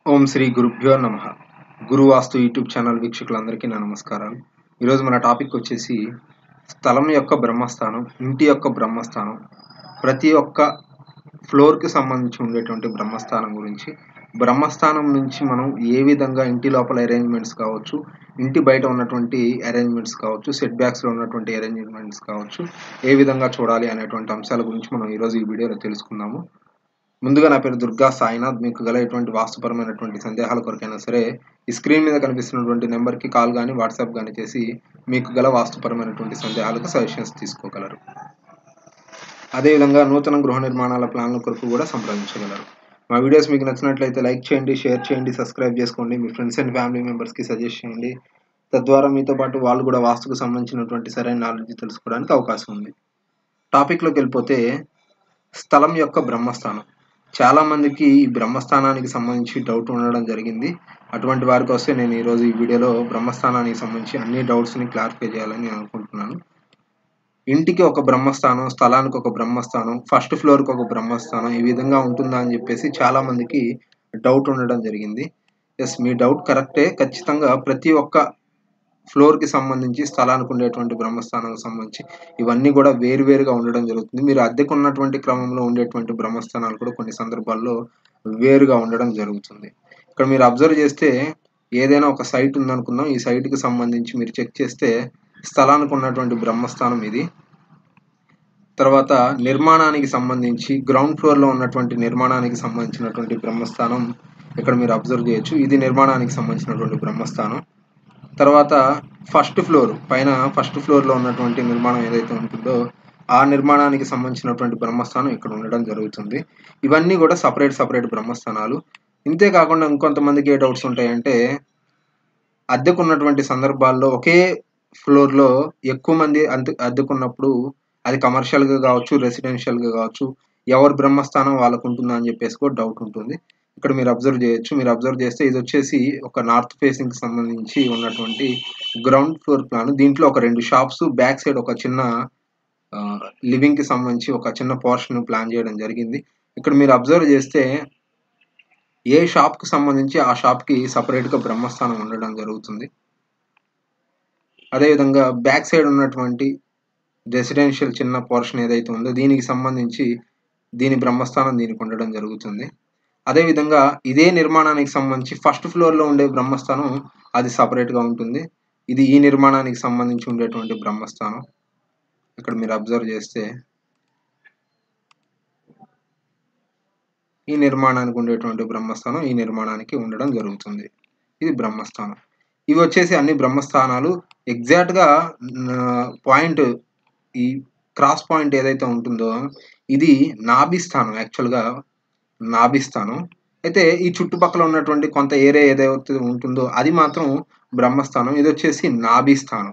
ఓం శ్రీ గురుభ్యో నమ గురువాస్తు YouTube channel వీక్షకులందరికీ నా నమస్కారాలు ఈరోజు మన టాపిక్ వచ్చేసి స్థలం యొక్క బ్రహ్మస్థానం ఇంటి యొక్క బ్రహ్మస్థానం ప్రతి ఒక్క ఫ్లోర్కి సంబంధించి ఉండేటువంటి బ్రహ్మస్థానం గురించి బ్రహ్మస్థానం నుంచి మనం ఏ విధంగా ఇంటి లోపల అరేంజ్మెంట్స్ కావచ్చు ఇంటి బయట ఉన్నటువంటి అరేంజ్మెంట్స్ కావచ్చు సెట్ బ్యాక్స్లో ఉన్నటువంటి అరేంజ్మెంట్స్ కావచ్చు ఏ విధంగా చూడాలి అనేటువంటి అంశాల గురించి మనం ఈరోజు ఈ వీడియోలో తెలుసుకుందాము ముందుగా నా పేరు దుర్గా సాయినాథ్ మీకు గల ఎటువంటి వాస్తుపరమైనటువంటి సందేహాల కొరకైనా సరే ఈ స్క్రీన్ మీద కనిపిస్తున్నటువంటి నెంబర్కి కాల్ కానీ వాట్సాప్ కానీ చేసి మీకు గల వాస్తుపరమైనటువంటి సందేహాలకు సజెషన్స్ తీసుకోగలరు అదేవిధంగా నూతన గృహ నిర్మాణాల ప్లాన్ల కొరకు కూడా సంప్రదించగలరు మా వీడియోస్ మీకు నచ్చినట్లయితే లైక్ చేయండి షేర్ చేయండి సబ్స్క్రైబ్ చేసుకోండి మీ ఫ్రెండ్స్ అండ్ ఫ్యామిలీ మెంబర్స్కి సజెస్ట్ చేయండి తద్వారా మీతో పాటు వాళ్ళు కూడా వాస్తుకు సంబంధించినటువంటి సరైన నాలెడ్జ్ తెలుసుకోవడానికి అవకాశం ఉంది టాపిక్లోకి వెళ్ళిపోతే స్థలం యొక్క బ్రహ్మస్థానం చాలా మందికి ఈ బ్రహ్మస్థానానికి సంబంధించి డౌట్ ఉండడం జరిగింది అటువంటి వారికి వస్తే నేను ఈరోజు ఈ వీడియోలో బ్రహ్మస్థానానికి సంబంధించి అన్ని డౌట్స్ని క్లారిఫై చేయాలని నేను అనుకుంటున్నాను ఇంటికి ఒక బ్రహ్మస్థానం స్థలానికి ఒక బ్రహ్మస్థానం ఫస్ట్ ఫ్లోర్కి ఒక బ్రహ్మస్థానం ఈ విధంగా ఉంటుందా అని చెప్పేసి చాలా మందికి డౌట్ ఉండడం జరిగింది ఎస్ మీ డౌట్ కరెక్టే ఖచ్చితంగా ప్రతి ఒక్క ఫ్లోర్కి సంబంధించి స్థలానికి ఉండేటువంటి బ్రహ్మస్థానానికి సంబంధించి ఇవన్నీ కూడా వేరువేరుగా ఉండడం జరుగుతుంది మీరు అద్దెకు ఉన్నటువంటి క్రమంలో ఉండేటువంటి బ్రహ్మస్థానాలు కూడా కొన్ని సందర్భాల్లో వేరుగా ఉండడం జరుగుతుంది ఇక్కడ మీరు అబ్జర్వ్ చేస్తే ఏదైనా ఒక సైట్ ఉందనుకుందాం ఈ సైట్కి సంబంధించి మీరు చెక్ చేస్తే స్థలానికి ఉన్నటువంటి బ్రహ్మస్థానం ఇది తర్వాత నిర్మాణానికి సంబంధించి గ్రౌండ్ ఫ్లోర్లో ఉన్నటువంటి నిర్మాణానికి సంబంధించినటువంటి బ్రహ్మస్థానం ఇక్కడ మీరు అబ్జర్వ్ చేయొచ్చు ఇది నిర్మాణానికి సంబంధించినటువంటి బ్రహ్మస్థానం తర్వాత ఫస్ట్ ఫ్లోర్ పైన ఫస్ట్ ఫ్లోర్లో ఉన్నటువంటి నిర్మాణం ఏదైతే ఉంటుందో ఆ నిర్మాణానికి సంబంధించినటువంటి బ్రహ్మస్థానం ఇక్కడ ఉండడం జరుగుతుంది ఇవన్నీ కూడా సపరేట్ సపరేట్ బ్రహ్మస్థానాలు ఇంతే కాకుండా ఇంకొంతమందికి ఏ డౌట్స్ ఉంటాయంటే అద్దెకున్నటువంటి సందర్భాల్లో ఒకే ఫ్లోర్లో ఎక్కువ మంది అద్దె అద్దెకున్నప్పుడు అది కమర్షియల్గా కావచ్చు రెసిడెన్షియల్గా కావచ్చు ఎవరి బ్రహ్మస్థానం వాళ్ళకు ఉంటుందా అని చెప్పేసి కూడా డౌట్ ఉంటుంది ఇక్కడ మీరు అబ్జర్వ్ చేయొచ్చు మీరు అబ్జర్వ్ చేస్తే ఇది వచ్చేసి ఒక నార్త్ ఫేసింగ్ సంబంధించి ఉన్నటువంటి గ్రౌండ్ ఫ్లోర్ ప్లాన్ దీంట్లో ఒక రెండు షాప్స్ బ్యాక్ సైడ్ ఒక చిన్న లివింగ్కి సంబంధించి ఒక చిన్న పోర్షన్ ప్లాన్ చేయడం జరిగింది ఇక్కడ మీరు అబ్జర్వ్ చేస్తే ఏ షాప్కి సంబంధించి ఆ షాప్కి సపరేట్గా బ్రహ్మస్థానం ఉండడం జరుగుతుంది అదేవిధంగా బ్యాక్ సైడ్ ఉన్నటువంటి రెసిడెన్షియల్ చిన్న పోర్షన్ ఏదైతే ఉందో దీనికి సంబంధించి దీని బ్రహ్మస్థానం దీనికి ఉండడం జరుగుతుంది అదేవిధంగా ఇదే నిర్మాణానికి సంబంధించి ఫస్ట్ ఫ్లోర్లో ఉండే బ్రహ్మస్థానం అది సపరేట్గా ఉంటుంది ఇది ఈ నిర్మాణానికి సంబంధించి ఉండేటువంటి బ్రహ్మస్థానం ఇక్కడ మీరు అబ్జర్వ్ చేస్తే ఈ నిర్మాణానికి ఉండేటువంటి బ్రహ్మస్థానం ఈ నిర్మాణానికి ఉండడం జరుగుతుంది ఇది బ్రహ్మస్థానం ఇవి వచ్చేసి అన్ని బ్రహ్మస్థానాలు ఎగ్జాక్ట్గా పాయింట్ ఈ క్రాస్ పాయింట్ ఏదైతే ఉంటుందో ఇది నాభిస్థానం యాక్చువల్గా నాభిస్థానం అయితే ఈ చుట్టుపక్కల ఉన్నటువంటి కొంత ఏరియా ఏదైతే ఉంటుందో అది మాత్రం బ్రహ్మస్థానం ఇది వచ్చేసి నాభిస్థానం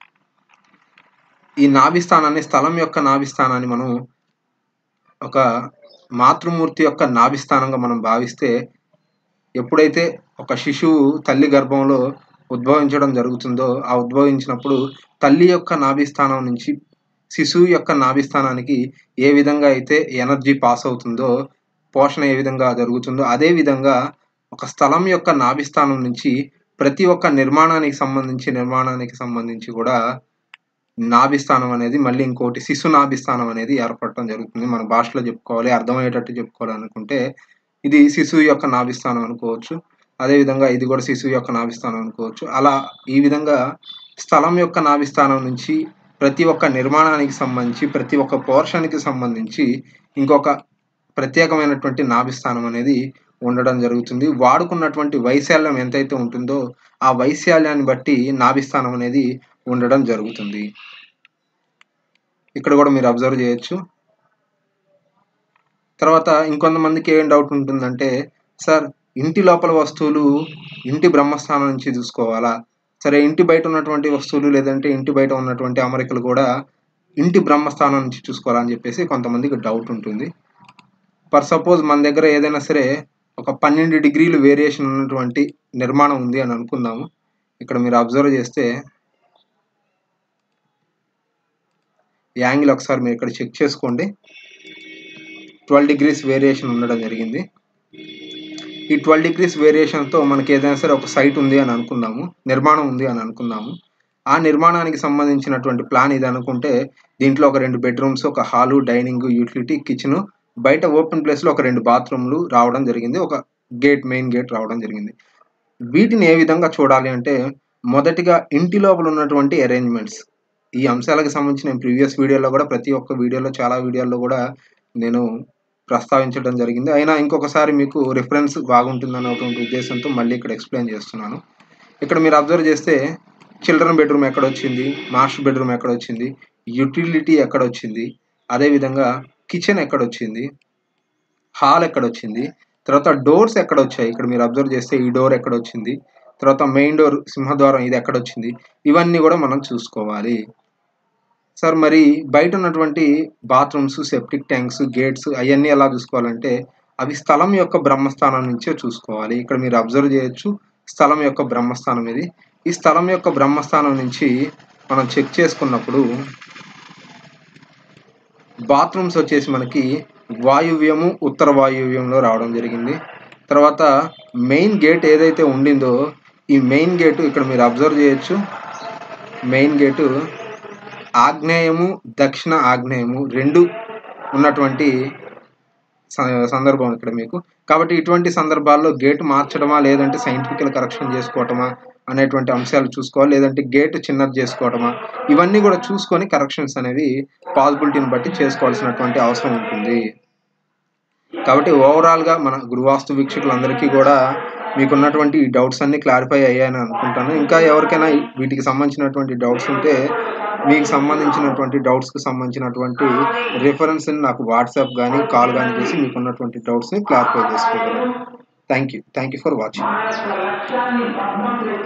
ఈ నాభిస్థానాన్ని స్థలం యొక్క నాభిస్థానాన్ని మనం ఒక మాతృమూర్తి యొక్క నాభిస్థానంగా మనం భావిస్తే ఎప్పుడైతే ఒక శిశువు తల్లి గర్భంలో ఉద్భవించడం జరుగుతుందో ఆ ఉద్భవించినప్పుడు తల్లి యొక్క నాభిస్థానం నుంచి శిశువు యొక్క నాభిస్థానానికి ఏ విధంగా అయితే ఎనర్జీ పాస్ అవుతుందో పోషణ ఏ విధంగా జరుగుతుందో అదే విధంగా ఒక స్థలం యొక్క నాభిస్థానం నుంచి ప్రతి ఒక్క నిర్మాణానికి సంబంధించి నిర్మాణానికి సంబంధించి కూడా నాభిస్థానం అనేది మళ్ళీ ఇంకోటి శిశు నాభిస్థానం అనేది ఏర్పడటం జరుగుతుంది మన భాషలో చెప్పుకోవాలి అర్థమయ్యేటట్టు చెప్పుకోవాలి అనుకుంటే ఇది శిశువు యొక్క నాభిస్థానం అనుకోవచ్చు అదేవిధంగా ఇది కూడా శిశువు యొక్క నాభిస్థానం అనుకోవచ్చు అలా ఈ విధంగా స్థలం యొక్క నాభిస్థానం నుంచి ప్రతి ఒక్క నిర్మాణానికి సంబంధించి ప్రతి ఒక్క పోర్షన్కి సంబంధించి ఇంకొక ప్రత్యేకమైనటువంటి నాభిస్థానం అనేది ఉండడం జరుగుతుంది వాడుకున్నటువంటి వైశాల్యం ఎంతైతే ఉంటుందో ఆ వైశాల్యాన్ని బట్టి నాభిస్థానం అనేది ఉండడం జరుగుతుంది ఇక్కడ కూడా మీరు అబ్జర్వ్ చేయొచ్చు తర్వాత ఇంకొంతమందికి ఏం డౌట్ ఉంటుందంటే సార్ ఇంటి లోపల వస్తువులు ఇంటి బ్రహ్మస్థానం నుంచి చూసుకోవాలా సరే ఇంటి బయట ఉన్నటువంటి వస్తువులు లేదంటే ఇంటి బయట ఉన్నటువంటి అమరికలు కూడా ఇంటి బ్రహ్మస్థానం నుంచి చూసుకోవాలని చెప్పేసి కొంతమందికి డౌట్ ఉంటుంది ఫర్ సపోజ్ మన దగ్గర ఏదైనా సరే ఒక పన్నెండు డిగ్రీలు వేరియేషన్ ఉన్నటువంటి నిర్మాణం ఉంది అని అనుకుందాము ఇక్కడ మీరు అబ్జర్వ్ చేస్తే యాంగిల్ ఒకసారి మీరు ఇక్కడ చెక్ చేసుకోండి ట్వెల్వ్ డిగ్రీస్ వేరియేషన్ ఉండడం జరిగింది ఈ ట్వెల్వ్ డిగ్రీస్ వేరియేషన్తో మనకి ఏదైనా సరే ఒక సైట్ ఉంది అని అనుకుందాము నిర్మాణం ఉంది అని అనుకుందాము ఆ నిర్మాణానికి సంబంధించినటువంటి ప్లాన్ ఇది అనుకుంటే దీంట్లో ఒక రెండు బెడ్రూమ్స్ ఒక హాలు డైనింగ్ యూటిలిటీ కిచెన్ బయట ఓపెన్ ప్లేస్లో ఒక రెండు బాత్రూమ్లు రావడం జరిగింది ఒక గేట్ మెయిన్ గేట్ రావడం జరిగింది వీటిని ఏ విధంగా చూడాలి అంటే మొదటిగా ఇంటి లోపల ఉన్నటువంటి అరేంజ్మెంట్స్ ఈ అంశాలకు సంబంధించి నేను ప్రీవియస్ వీడియోలో కూడా ప్రతి ఒక్క వీడియోలో చాలా వీడియోల్లో కూడా నేను ప్రస్తావించడం జరిగింది అయినా ఇంకొకసారి మీకు రిఫరెన్స్ బాగుంటుందన్నటువంటి ఉద్దేశంతో మళ్ళీ ఇక్కడ ఎక్స్ప్లెయిన్ చేస్తున్నాను ఇక్కడ మీరు అబ్జర్వ్ చేస్తే చిల్డ్రన్ బెడ్రూమ్ ఎక్కడ వచ్చింది మాస్టర్ బెడ్రూమ్ ఎక్కడ వచ్చింది యూటిలిటీ ఎక్కడ వచ్చింది అదేవిధంగా కిచెన్ ఎక్కడ వచ్చింది హాల్ ఎక్కడ వచ్చింది తర్వాత డోర్స్ ఎక్కడ వచ్చాయి ఇక్కడ మీరు అబ్జర్వ్ చేస్తే ఈ డోర్ ఎక్కడ వచ్చింది తర్వాత మెయిన్ డోర్ సింహద్వారం ఇది ఎక్కడ వచ్చింది ఇవన్నీ కూడా మనం చూసుకోవాలి సార్ మరి బయట ఉన్నటువంటి బాత్రూమ్స్ సెప్టిక్ ట్యాంక్స్ గేట్స్ అవన్నీ ఎలా చూసుకోవాలంటే అవి స్థలం యొక్క బ్రహ్మస్థానం నుంచే చూసుకోవాలి ఇక్కడ మీరు అబ్జర్వ్ చేయొచ్చు స్థలం యొక్క బ్రహ్మస్థానం ఇది ఈ స్థలం యొక్క బ్రహ్మస్థానం నుంచి మనం చెక్ చేసుకున్నప్పుడు బాత్రూమ్స్ వచ్చేసి మనకి వాయువ్యము ఉత్తర వాయువ్యంలో రావడం జరిగింది తర్వాత మెయిన్ గేట్ ఏదైతే ఉండిందో ఈ మెయిన్ గేటు ఇక్కడ మీరు అబ్జర్వ్ చేయొచ్చు మెయిన్ గేటు ఆగ్నేయము దక్షిణ ఆగ్నేయము రెండు ఉన్నటువంటి సందర్భం ఇక్కడ మీకు కాబట్టి ఇటువంటి సందర్భాల్లో గేట్ మార్చడమా లేదంటే సైంటిఫికల్ కరెక్షన్ చేసుకోవటమా అనేటువంటి అంశాలు చూసుకోవాలి లేదంటే గేట్ చిన్నది చేసుకోవటమా ఇవన్నీ కూడా చూసుకొని కరెక్షన్స్ అనేవి పాసిబిలిటీని బట్టి చేసుకోవాల్సినటువంటి అవసరం ఉంటుంది కాబట్టి ఓవరాల్గా మన గురువాస్తు వీక్షకులందరికీ కూడా మీకున్నటువంటి ఈ డౌట్స్ అన్ని క్లారిఫై అయ్యాయని అనుకుంటాను ఇంకా ఎవరికైనా వీటికి సంబంధించినటువంటి డౌట్స్ ఉంటే మీకు సంబంధించినటువంటి డౌట్స్కి సంబంధించినటువంటి రిఫరెన్స్ని నాకు వాట్సాప్ కానీ కాల్ కానీ చేసి మీకు ఉన్నటువంటి డౌట్స్ని క్లారిఫై చేసుకోగలరు thank you thank you for watching